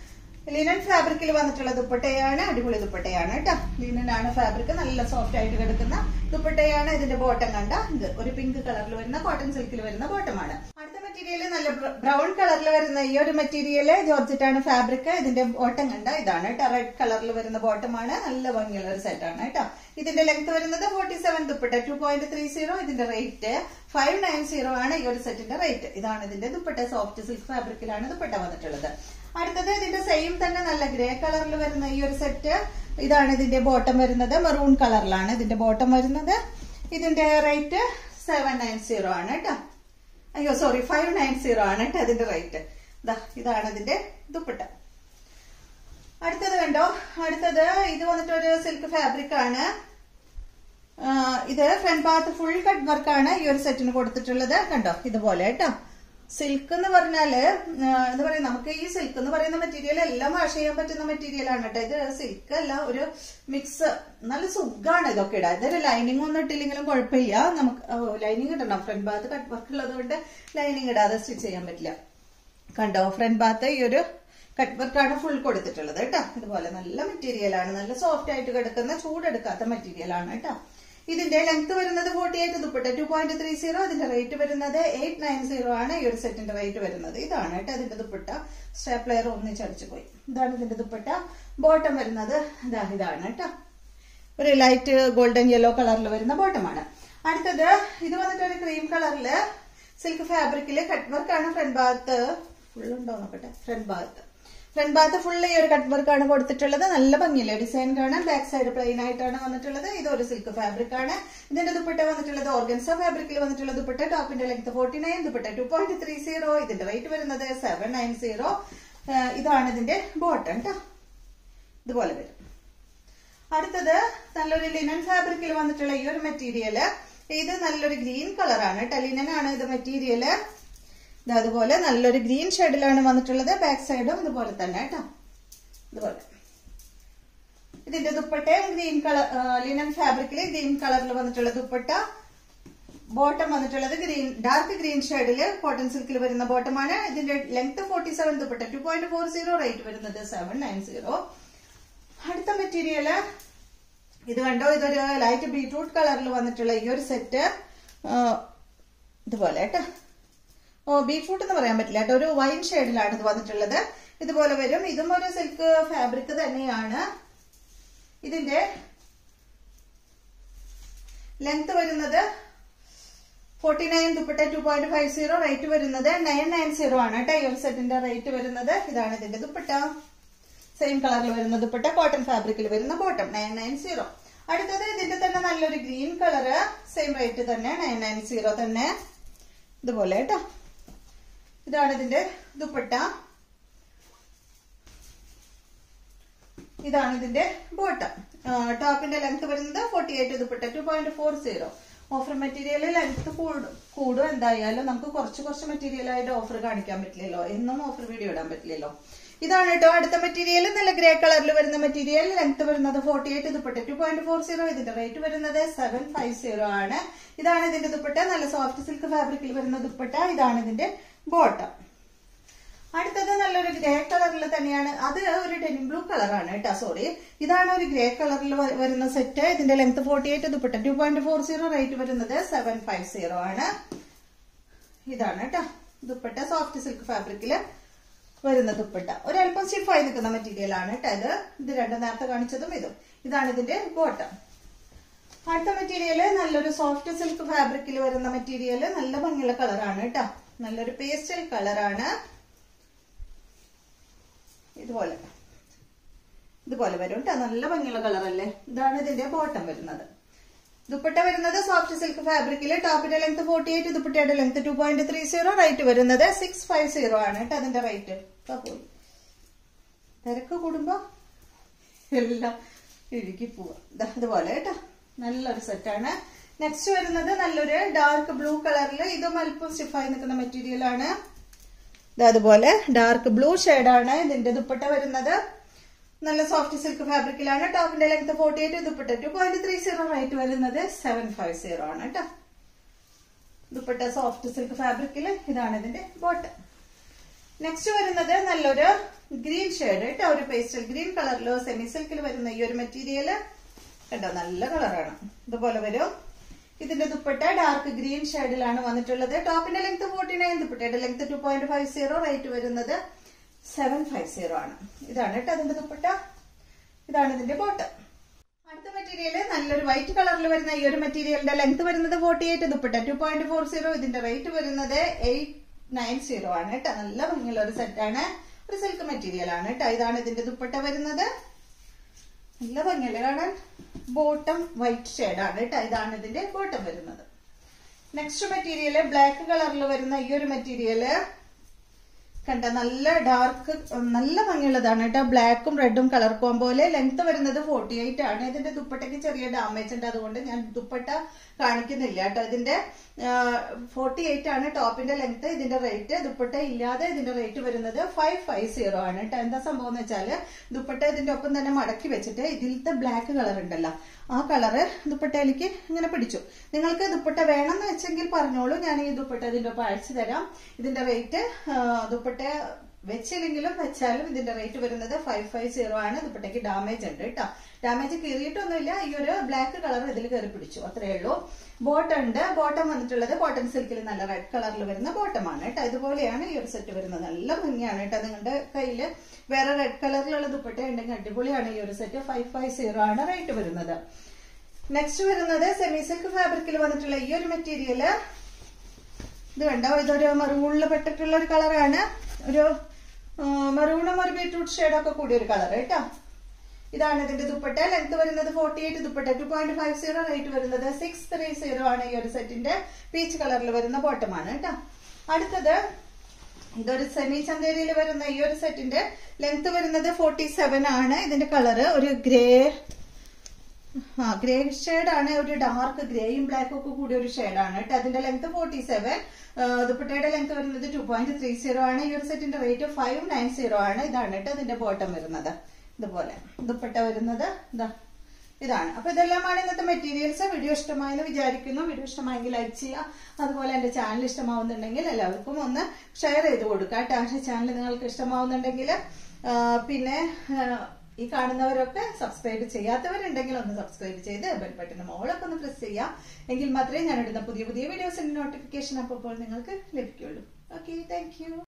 ലിനൻ ഫാബ്രിക്കിൽ വന്നിട്ടുള്ള ദുപ്പട്ടയാണ് അടിപൊളി ദുപ്പട്ടയാണ് കേട്ടോ ലിനൻ ആണ് ഫാബ്രിക് നല്ല സോഫ്റ്റ് ആയിട്ട് കിടക്കുന്ന ദുപ്പട്ടയാണ് ഇതിന്റെ ബോട്ടം കണ്ട ഇത് ഒരു പിങ്ക് കളറിൽ വരുന്ന കോട്ടൺ സിൽക്കിൽ വരുന്ന ബോട്ടമാണ് അടുത്ത മെറ്റീരിയൽ നല്ല ബ്രൗൺ കളറിൽ വരുന്ന ഈ ഒരു മെറ്റീരിയൽ ജോർജറ്റാണ് ഫാബ്രിക് ഇതിന്റെ ബോട്ടം കണ്ട ഇതാണ് കേട്ടോ റെഡ് കളറിൽ വരുന്ന ബോട്ടമാണ് നല്ല ഭംഗിയുള്ള ഒരു സെറ്റ് ആണ് കേട്ടോ ഇതിന്റെ ലെങ്ത് വരുന്നത് forty seven dupatta two point three zero ഇതിന്റെ റേറ്റ് ഫൈവ് നയൻ സീറോ ആണ് ഈ ഒരു സെറ്റിന്റെ റേറ്റ് ഇതാണ് ഇതിന്റെ ദുപ്പട്ട സോഫ്റ്റ് സിൽക്ക് ഫാബ്രിക്കിലാണ് ദുപ്പട്ട വന്നിട്ടുള്ളത് അടുത്തത് ഇതിന്റെ സെയിം തന്നെ നല്ല ഗ്രേ കളറിൽ വരുന്ന ഈ ഒരു സെറ്റ് ഇതാണ് ഇതിന്റെ ബോട്ടം വരുന്നത് മെറൂൺ കളറിലാണ് ഇതിന്റെ ബോട്ടം വരുന്നത് ഇതിന്റെ റേറ്റ് സെവൻ നയൻ സീറോ ആണ് കേട്ടോ അയ്യോ സോറി ഫൈവ് നയൻ സീറോ ആണ് കേട്ടോ അതിന്റെ റേറ്റ് ഇതാ ഇതാണ് ഇതിന്റെ ദുപ്പട്ട അടുത്തത് കണ്ടോ അടുത്തത് ഇത് വന്നിട്ട് ഒരു സിൽക്ക് ഫാബ്രിക് ആണ് ആ, ഇത് ഫ്രണ്ട് ഭാഗത്ത് ഫുൾ കട്ട് വർക്കാണ് ഈ ഒരു സെറ്റിന് കൊടുത്തിട്ടുള്ളത് കണ്ടോ ഇതുപോലെ കേട്ടോ സിൽക്ക് എന്ന് പറഞ്ഞാല് ആ, എന്താ പറയാ നമുക്ക് ഈ സിൽക്ക് എന്ന് പറയുന്ന മെറ്റീരിയൽ എല്ലാം വാഷ് ചെയ്യാൻ പറ്റുന്ന മെറ്റീരിയൽ ആണ് കേട്ടോ ഇത് സിൽക്ക് അല്ല ഒരു മിക്സ് നല്ല സുഖമാണ് ഇതൊക്കെ ഇടാൻ ഇതൊരു ലൈനിങ് ഒന്നും ഇട്ടില്ലെങ്കിലും കുഴപ്പമില്ല നമുക്ക് ലൈനിങ് ഇടണം ഫ്രണ്ട് ഭാഗത്ത് കട്ട് വർക്ക് ഉള്ളത് കൊണ്ട് ലൈനിങ് ഇടാതെ സ്റ്റിച്ച് ചെയ്യാൻ പറ്റില്ല കണ്ടോ ഫ്രണ്ട് ഭാഗത്ത് ഈ ഒരു കട്ട് വർക്കാണ് ഫുൾ കൊടുത്തിട്ടുള്ളത് കേട്ടോ ഇതുപോലെ നല്ല മെറ്റീരിയൽ ആണ് നല്ല സോഫ്റ്റ് ആയിട്ട് കിടക്കുന്ന ചൂടെടുക്കാത്ത മെറ്റീരിയൽ ആണ് കേട്ടോ ഇതിന്റെ ലെങ്ത് വരുന്നത് forty eight dupatta two point three zero ഇതിന്റെ റേറ്റ് വരുന്നത് എയ്റ്റ് നയൻ സീറോ ആണ് ഈ ഒരു സെറ്റിന്റെ റേറ്റ് വരുന്നത് ഇതാണ് കേട്ടോ ഇതിന്റെ ദുപ്പട്ട സ്റ്റാപ്ലെയർ ഒന്നിച്ചടിച്ചു പോയി ഇതാണ് ഇതിന്റെ ദുപ്പട്ട ബോട്ടം വരുന്നത് ഇതാ ഇതാണ് കേട്ടോ ഒരു ലൈറ്റ് ഗോൾഡൻ യെല്ലോ കളറിൽ വരുന്ന ബോട്ടമാണ് അടുത്തത് ഇത് വന്നിട്ട് ഒരു ക്രീം കളറില് സിൽക്ക് ഫാബ്രിക്കില് കട്ട് വർക്കാണ് ഫ്രണ്ട് ഭാഗത്ത് ഫുൾ ഉണ്ടോ നോക്കട്ടെ ഫ്രണ്ട് ഭാഗത്ത് ഫ്രണ്ട് ഭാഗത്ത് ഫുൾ ഈ ഒരു കട്ട് വർക്കാണ് കൊടുത്തിട്ടുള്ളത് നല്ല ഭംഗിയില്ലേ ഡിസൈൻ കാണാൻ ബാക്ക് സൈഡ് പ്ലെയിൻ ആയിട്ടാണ് വന്നിട്ടുള്ളത് ഇത് ഒരു സിൽക്ക് ഫാബ്രിക് ആണ് ഇതിന്റെ ദുപ്പട്ട വന്നിട്ടുള്ളത് ഓർഗൻസ ഫാബ്രിക്കിൽ വന്നിട്ടുള്ള ദുപ്പട്ട ടോപ്പിന്റെ length forty nine dupatta two point three zero ഇതിന്റെ റേറ്റ് വരുന്നത് സെവൻ നയൻ സീറോ ഇതാണ് ഇതിന്റെ ബോട്ടം കേട്ടോ ഇതുപോലെ വരും അടുത്തത് നല്ലൊരു ലിനൻ ഫാബ്രിക്കിൽ വന്നിട്ടുള്ള ഈ ഒരു മെറ്റീരിയൽ ഇത് നല്ലൊരു ഗ്രീൻ കളറാണ് കേട്ടോ ലിനൻ ആണ് ഇത് മെറ്റീരിയൽ ഇത് അതുപോലെ നല്ലൊരു ഗ്രീൻ ഷെയ്ഡിലാണ് വന്നിട്ടുള്ളത് ബാക്ക് സൈഡും ഇതുപോലെ തന്നെ കേട്ടോ ഇതുപോലെ ഇതിന്റെ ദുപ്പട്ടയും ഗ്രീൻ കളർ ലിനൻ ഫാബ്രിക്കിൽ ഗ്രീൻ കളറിൽ വന്നിട്ടുള്ള ദുപ്പട്ട ബോട്ടം വന്നിട്ടുള്ളത് ഗ്രീൻ ഡാർക്ക് ഗ്രീൻ ഷെയ്ഡില് കോട്ടൺ സിൽക്കിൽ വരുന്ന ബോട്ടമാണ് ഇതിന്റെ length forty seven dupatta two point four zero rate വരുന്നത് സെവൻ നയൻ സീറോ അടുത്ത മെറ്റീരിയല് ഇത് കണ്ടോ ഇതൊരു ലൈറ്റ് ബീട്രൂട്ട് കളറിൽ വന്നിട്ടുള്ള ഈ ഒരു സെറ്റ് ഇതുപോലെ കേട്ടോ ഓ ബീട്രൂട്ട് എന്ന് പറയാൻ പറ്റില്ല കേട്ടോ ഒരു വൈൻ ഷെയ്ഡിലാണ് ഇത് വന്നിട്ടുള്ളത് ഇതുപോലെ വരും ഇതും ഒരു സിൽക്ക് ഫാബ്രിക് തന്നെയാണ് ഇതിന്റെ ലെങ്ത് വരുന്നത് forty nine dupatta two point five zero rate വരുന്നത് നയൻ നയൻ സീറോ ആണ് കേട്ടോ ഈ ഒരു സെറ്റിന്റെ റേറ്റ് വരുന്നത് ഇതാണ് ഇതിന്റെ ദുപ്പട്ട സെയിം കളറിൽ വരുന്ന ദുപ്പട്ട കോട്ടൺ ഫാബ്രിക്കിൽ വരുന്ന ബോട്ടം നയൻ നയൻ സീറോ അടുത്തത് ഇതിന്റെ തന്നെ നല്ലൊരു ഗ്രീൻ കളറ് സെയിം റേറ്റ് തന്നെ നയൻ നയൻ സീറോ തന്നെ ഇതുപോലെ കേട്ടോ ഇതാണ് ഇതിന്റെ ദുപ്പട്ട ഇതാണ് ഇതിന്റെ ബോട്ടം ടോപ്പിന്റെ ലെങ്ത് വരുന്നത് forty eight dupatta two point four zero offer material length കൂടും കൂടും എന്തായാലും നമുക്ക് കുറച്ച് കുറച്ച് മെറ്റീരിയൽ ആയിട്ട് ഓഫർ കാണിക്കാൻ പറ്റില്ലല്ലോ എന്നും ഓഫർ വീഡിയോ ഇടാൻ പറ്റില്ലല്ലോ ഇതാണ് കേട്ടോ അടുത്ത മെറ്റീരിയൽ നല്ല ഗ്രേ കളറിൽ വരുന്ന മെറ്റീരിയൽ ലെങ്ത് വരുന്നത് forty eight dupatta two point four zero ഇതിന്റെ റേറ്റ് വരുന്നത് സെവൻ ഫൈവ് സീറോ ആണ് ഇതാണ് ഇതിന്റെ ദുപ്പട്ട നല്ല സോഫ്റ്റ് സിൽക്ക് ഫാബ്രിക്കിൽ വരുന്ന ദുപ്പട്ട ഇതാണ് ഇതിന്റെ ബോട്ടം അടുത്തത് നല്ലൊരു ഗ്രേ കളറിൽ തന്നെയാണ് അത് ഒരു ഡെനിം ബ്ലൂ കളറാണ് കേട്ടോ സോറി ഇതാണ് ഒരു ഗ്രേ കളറിൽ വരുന്ന സെറ്റ് ഇതിന്റെ length forty eight dupatta two point four zero rate വരുന്നത് സെവൻ ഫൈവ് സീറോ ആണ് ഇതാണ് കേട്ടോ ദുപ്പട്ട സോഫ്റ്റ് സിൽക്ക് ഫാബ്രിക്കില് വരുന്ന ദുപ്പട്ട ഒരല്പം സ്റ്റിഫായി നിൽക്കുന്ന മെറ്റീരിയൽ ആണ് കേട്ടോ ഇത് ഇത് രണ്ടും നേരത്തെ കാണിച്ചതും ഇതും ഇതാണ് ഇതിന്റെ ബോട്ടം അടുത്ത മെറ്റീരിയൽ നല്ലൊരു സോഫ്റ്റ് സിൽക്ക് ഫാബ്രിക്കിൽ വരുന്ന മെറ്റീരിയൽ നല്ല ഭംഗിയുള്ള കളറാണ് കേട്ടോ നല്ലൊരു പേസ്റ്റൽ കളറാണ് ഇതുപോലെ ഇതുപോലെ വരും കേട്ടോ നല്ല ഭംഗിയുള്ള കളറല്ലേ ഇതാണ് ഇതിന്റെ ബോട്ടം വരുന്നത് ദുപ്പട്ട വരുന്നത് സോഫ്റ്റ് സിൽക്ക് ഫാബ്രിക്കില് ടോപ്പിന്റെ ലെങ്ത് ഫോർട്ടി എയ്റ്റ് ദുപ്പട്ടയുടെ length two point three zero rate വരുന്നത് സിക്സ് ഫൈവ് സീറോ ആണ് കേട്ടോ അതിന്റെ റേറ്റ് പോയി തിരക്ക് കൂടുമ്പോ എല്ലാം ഇഴുകി പോവാ ദാ ഇതുപോലെ കേട്ടോ നല്ലൊരു സെറ്റാണ് നെക്സ്റ്റ് വരുന്നത് നല്ലൊരു ഡാർക്ക് ബ്ലൂ കളറിൽ ഇതും അല്പം സ്റ്റിഫായി നിൽക്കുന്ന മെറ്റീരിയൽ ആണ് ദാ അതുപോലെ ഡാർക്ക് ബ്ലൂ ആണ് ഇതിന്റെ ദുപ്പട്ട വരുന്നത് നല്ല സോഫ്റ്റ് സിൽക്ക് ഫാബ്രിക്കിലാണ് ടോപ്പിന്റെ length forty eight dupatta two point three zero rate വരുന്നത് സെവൻ ഫൈവ് സീറോ ആണ് കേട്ടോ ദുപ്പട്ട സോഫ്റ്റ് സിൽക്ക് ഫാബ്രിക്കിൽ ഇതാണ് ഇതിന്റെ ബോട്ടം നെക്സ്റ്റ് വരുന്നത് നല്ലൊരു ഗ്രീൻ ഷെയ്ഡ് കേട്ടോ ഒരു പേസ്റ്റൽ ഗ്രീൻ കളറിലോ സെമി സിൽക്കിൽ വരുന്ന ഈ ഒരു മെറ്റീരിയൽ കേട്ടോ നല്ല കളറാണ് ഇതുപോലെ വരും ഇതിന്റെ ദുപ്പട്ട ഡാർക്ക് ഗ്രീൻ ഷെയ്ഡിലാണ് വന്നിട്ടുള്ളത് ടോപ്പിന്റെ ലെങ്ത് ഫോർട്ടി നയൻ ദുപ്പട്ടയുടെ length two point five zero rate വരുന്നത് സെവൻ ഫൈവ് സീറോ ആണ് ഇതാണ് കേട്ടോ അതിന്റെ ദുപ്പട്ട ഇതാണ് ഇതിന്റെ ബോട്ടം അടുത്ത മെറ്റീരിയൽ നല്ലൊരു വൈറ്റ് കളറിൽ വരുന്ന ഈ ഒരു മെറ്റീരിയലിന്റെ ലെങ്ത് വരുന്നത് forty eight dupatta two point four zero ഇതിന്റെ റേറ്റ് വരുന്നത് എയ്റ്റ് നയൻ സീറോ ആണ് കേട്ടോ നല്ല ഭംഗിയുള്ള ഒരു സെറ്റാണ് ഒരു സിൽക്ക് മെറ്റീരിയൽ ആണ് കേട്ടോ ഇതാണ് ഇതിന്റെ ദുപ്പട്ട വരുന്നത് നല്ല ഭംഗിയല്ലേ കാണാൻ ബോട്ടം വൈറ്റ് ഷെയ്ഡാണ് കേട്ടോ ഇതാണ് ഇതിന്റെ ബോട്ടം വരുന്നത് നെക്സ്റ്റ് മെറ്റീരിയല് ബ്ലാക്ക് കളറിൽ വരുന്ന ഈ ഒരു മെറ്റീരിയല് കണ്ട നല്ല ഡാർക്ക് നല്ല ഭംഗിയുള്ളതാണ് കേട്ടോ ബ്ലാക്കും റെഡും കളർ കോമ്പോല് ലെങ്ത് വരുന്നത് ഫോർട്ടി എയ്റ്റ് ആണ് ഇതിന്റെ ദുപ്പട്ടയ്ക്ക് ചെറിയ ഡാമേജ് ഉണ്ട് അതുകൊണ്ട് ഞാൻ ദുപ്പട്ട കാണിക്കുന്നില്ല കേട്ടോ ഇതിന്റെ ഫോർട്ടി എയ്റ്റ് ആണ് ടോപ്പിന്റെ ലെങ്ത് ഇതിന്റെ റേറ്റ് ദുപ്പട്ട ഇല്ലാതെ ഇതിന്റെ റേറ്റ് വരുന്നത് ഫൈവ് ഫൈവ് സീറോ ആണ് കേട്ടോ എന്താ സംഭവം എന്ന് വെച്ചാല് ദുപ്പട്ട ഇതിന്റെ ഒപ്പം തന്നെ മടക്കി വെച്ചിട്ട് ഇതിലത്തെ ബ്ലാക്ക് കളർ ഉണ്ടല്ലോ ആ കളറ് ദുപ്പട്ടയിലേക്ക് ഇങ്ങനെ പിടിച്ചു നിങ്ങൾക്ക് ദുപ്പട്ട വേണമെന്ന് വെച്ചെങ്കിൽ പറഞ്ഞോളൂ ഞാൻ ഈ ദുപ്പട്ട ഇതിന്റെ ഒപ്പം അയച്ചു തരാം ഇതിന്റെ റേറ്റ് ദുപ്പട്ട വെച്ചില്ലെങ്കിലും വെച്ചാലും ഇതിന്റെ റേറ്റ് വരുന്നത് ഫൈവ് ഫൈവ് സീറോ ആണ് ദുപ്പട്ടയ്ക്ക് ഡാമേജ് ഉണ്ട് കേട്ടോ ഡാമേജ് കീറിയിട്ടൊന്നുമില്ല ഈ ഒരു ബ്ലാക്ക് കളർ ഇതിൽ കയറി പിടിച്ചു അത്രേ ഉള്ളൂ ബോട്ടം ഉണ്ട് ബോട്ടം വന്നിട്ടുള്ളത് കോട്ടൺ സിൽക്കിൽ നല്ല റെഡ് കളറിൽ വരുന്ന ബോട്ടമാണ് കേട്ടോ ഇതുപോലെയാണ് ഈ ഒരു സെറ്റ് വരുന്നത് നല്ല ഭംഗിയാണ് കേട്ടോ നിങ്ങളുടെ കയ്യിൽ വേറെ റെഡ് കളറിലുള്ള ദുപ്പട്ട ഉണ്ടെങ്കിൽ അടിപൊളിയാണ് ഈ ഒരു സെറ്റ് ഫൈവ് ഫൈവ് സീറോ ആണ് റേറ്റ് വരുന്നത് നെക്സ്റ്റ് വരുന്നത് സെമി സിൽക്ക് ഫാബ്രിക്കിൽ വന്നിട്ടുള്ള ഈ ഒരു മെറ്റീരിയല് ഇത് കണ്ടോ ഇതൊരു മെറൂണിൽ പെട്ടിട്ടുള്ള ഒരു കളറാണ് ഒരു മെറൂണും ഒരു ബീട്രൂട്ട് ഷെയ്ഡൊക്കെ കൂടിയ ഒരു കളർ കേട്ടോ ഇതാണ് ഇതിന്റെ ദുപ്പട്ട ലെങ്ത് വരുന്നത് forty eight dupatta two point five zero rate വരുന്നത് സിക്സ് ത്രീ സീറോ ആണ് ഈ ഒരു സെറ്റിന്റെ പീച്ച് കളറിൽ വരുന്ന ബോട്ടമാണ് കേട്ടോ അടുത്തത് ഇതൊരു സെമി ചന്തേരിയിൽ വരുന്ന ഈ ഒരു സെറ്റിന്റെ ലെങ്ത് വരുന്നത് ഫോർട്ടി സെവൻ ആണ് ഇതിന്റെ കളറ് ഒരു ഗ്രേ ആ ഗ്രേ ആണ് ഒരു ഡാർക്ക് ഗ്രേയും ബ്ലാക്കും ഒക്കെ കൂടിയ ഒരു ഷെയ്ഡാണ് കേട്ടോ അതിന്റെ ലെങ്ത് ഫോർട്ടി സെവൻ ദുപ്പട്ടയുടെ ലെങ്ത് വരുന്നത് ടു പോയിന്റ് ത്രീ സീറോ ആണ് ഈ ഒരു സെറ്റിന്റെ റേറ്റ് ഫൈവ് നയൻ സീറോ ആണ് ഇതാണ് കേട്ടോ ഇതിന്റെ ബോട്ടം വരുന്നത് ഇതുപോലെ ദുപ്പട്ട വരുന്നത് ഇതാ ഇതാണ് അപ്പൊ ഇതെല്ലാമാണ് ഇന്നത്തെ മെറ്റീരിയൽസ് വീഡിയോ ഇഷ്ടമായെന്ന് വിചാരിക്കുന്നു വീഡിയോ ഇഷ്ടമായെങ്കിൽ ലൈക്ക് ചെയ്യുക അതുപോലെ എന്റെ ചാനൽ ഇഷ്ടമാവുന്നുണ്ടെങ്കിൽ എല്ലാവർക്കും ഒന്ന് ഷെയർ ചെയ്ത് കൊടുക്കുക കേട്ടോ ചാനൽ നിങ്ങൾക്ക് ഇഷ്ടമാവുന്നുണ്ടെങ്കിൽ പിന്നെ ഈ കാണുന്നവരൊക്കെ സബ്സ്ക്രൈബ് ചെയ്യാത്തവരുണ്ടെങ്കിൽ ഒന്ന് സബ്സ്ക്രൈബ് ചെയ്ത് ബെൽ ബട്ടൺ മോളൊക്കെ ഒന്ന് പ്രസ് ചെയ്യാം എങ്കിൽ മാത്രമേ ഞാൻ ഇടുന്ന പുതിയ പുതിയ വീഡിയോസിന്റെ നോട്ടിഫിക്കേഷൻ അപ്പോൾ നിങ്ങൾക്ക് ലഭിക്കുള്ളൂ ഓക്കെ താങ്ക്